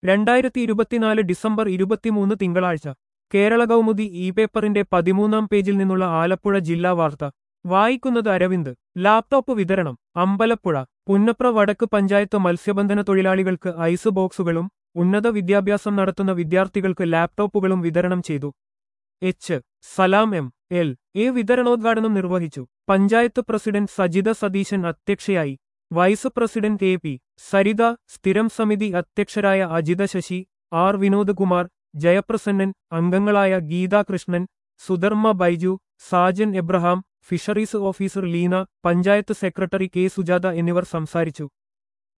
രണ്ടായിരത്തി ഇരുപത്തിനാല് ഡിസംബർ ഇരുപത്തിമൂന്ന് തിങ്കളാഴ്ച കേരള കൗമുദി ഇ പേപ്പറിന്റെ പതിമൂന്നാം പേജിൽ നിന്നുള്ള ആലപ്പുഴ ജില്ലാ വാർത്ത വായിക്കുന്നത് അരവിന്ദ് ലാപ്ടോപ്പ് വിതരണം അമ്പലപ്പുഴ പുന്നപ്ര വടക്ക് പഞ്ചായത്ത് മത്സ്യബന്ധന തൊഴിലാളികൾക്ക് ഐസ് ബോക്സുകളും ഉന്നത വിദ്യാഭ്യാസം നടത്തുന്ന വിദ്യാർത്ഥികൾക്ക് ലാപ്ടോപ്പുകളും വിതരണം ചെയ്തു H Salam M L A വിതരണോദ്ഘാടനം നിർവഹിച്ചു പഞ്ചായത്ത് പ്രസിഡന്റ് സജിത സതീശൻ അധ്യക്ഷയായി vice president A P Saritha സ്ഥിരം സമിതി അധ്യക്ഷരായ അജിത ശശി ആർ വിനോദ്കുമാർ ജയപ്രസന്നൻ അംഗങ്ങളായ Geethakrishnan Sudharmma Baiju Sajan Abraham fisheries officer Leena panchayat secretary K Sujatha എന്നിവർ സംസാരിച്ചു